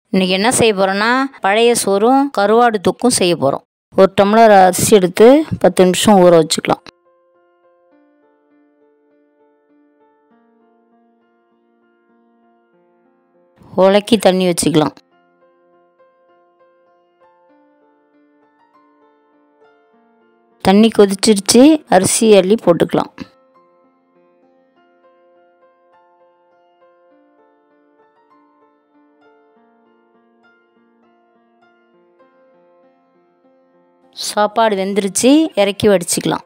இன்றைக்கி என்ன செய்ய போகிறோன்னா பழைய சோறும் கருவாடு தொக்கும் செய்ய போகிறோம் ஒரு டம்ளர் அரிசி எடுத்து பத்து நிமிஷம் ஊற வச்சுக்கலாம் உலக்கி தண்ணி வச்சுக்கலாம் தண்ணி கொதிச்சிருச்சு அரிசி அள்ளி போட்டுக்கலாம் சாப்பாடு வெந்துருச்சு இறக்கி வடிச்சிக்கலாம்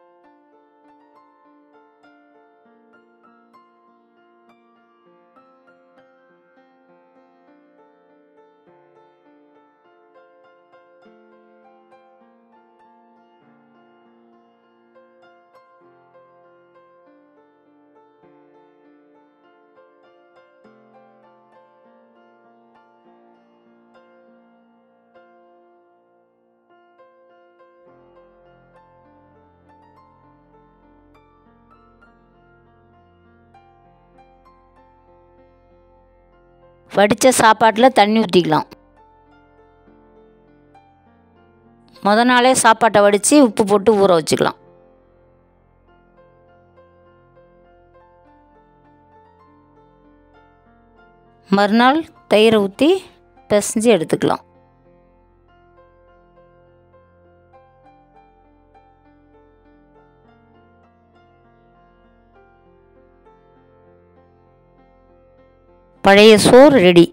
வடித்த சாப்பாட்டில் தண்ணி ஊற்றிக்கலாம் முத நாளே சாப்பாட்டை வடித்து உப்பு போட்டு ஊற வச்சுக்கலாம் மறுநாள் தயிரை ஊற்றி பிசைஞ்சு எடுத்துக்கலாம் பழைய சோறு ரெடி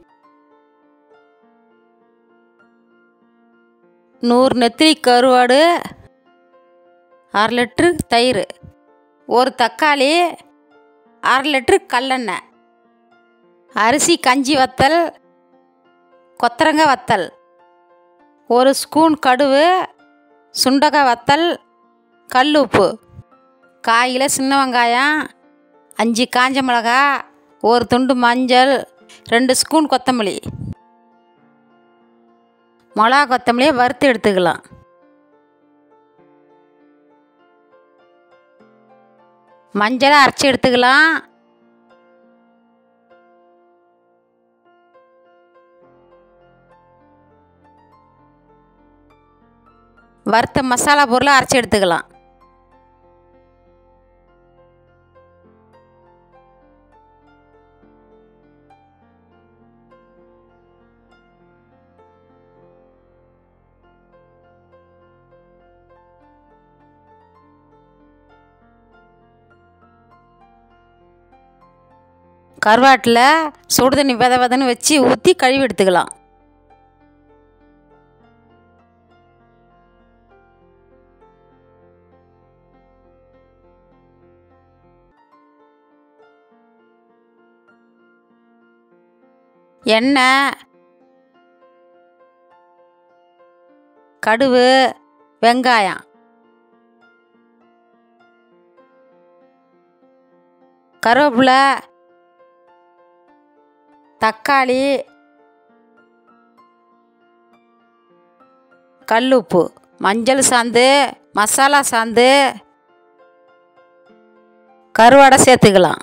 நூறு நெத்திலி கருவாடு அரை லிட்ரு தயிர் ஒரு தக்காளி அரை லிட்ரு கல்லெண்ணெய் அரிசி கஞ்சி வத்தல் கொத்தரங்காய் வத்தல் ஒரு ஸ்பூன் கடுகு சுண்டக்காய் வத்தல் கல் உப்பு காயில் சின்ன வெங்காயம் அஞ்சு காஞ்ச மிளகா ஒரு துண்டு மஞ்சள் ரெண்டு ஸ்பூன் கொத்தமல்லி மிளகா கொத்தமல்லியை வறுத்து எடுத்துக்கலாம் மஞ்சளை அரைச்சி எடுத்துக்கலாம் வறுத்த மசாலா பொருளை அரைச்சி எடுத்துக்கலாம் கருவாட்டில் சுடு தண்ணி வித விதன்னு வச்சு ஊற்றி கழுவி எடுத்துக்கலாம் எண்ணெய் கடுகு வெங்காயம் கருவேப்பிலை தக்காளி கல்லுப்பு மஞ்சள் சாந்து மசாலா சாந்து கருவாடை சேர்த்துக்கலாம்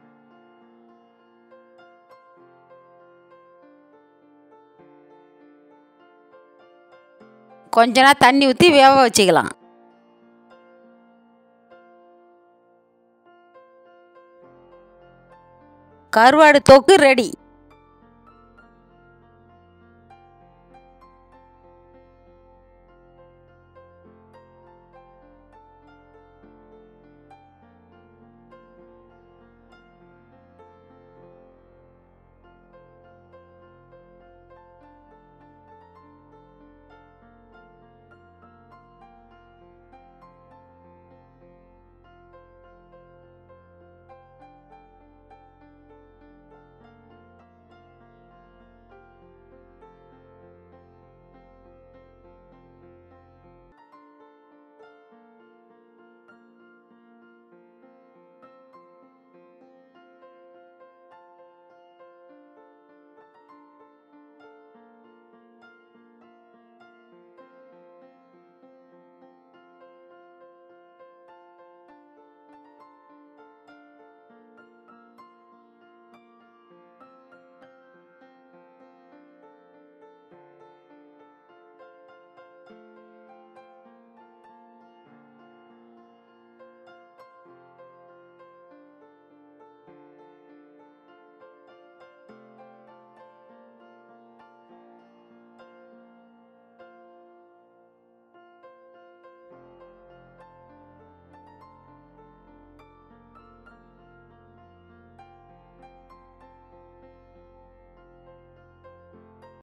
கொஞ்ச நேரம் தண்ணி ஊற்றி வேக வச்சுக்கலாம் கருவாடு தொக்கு ரெடி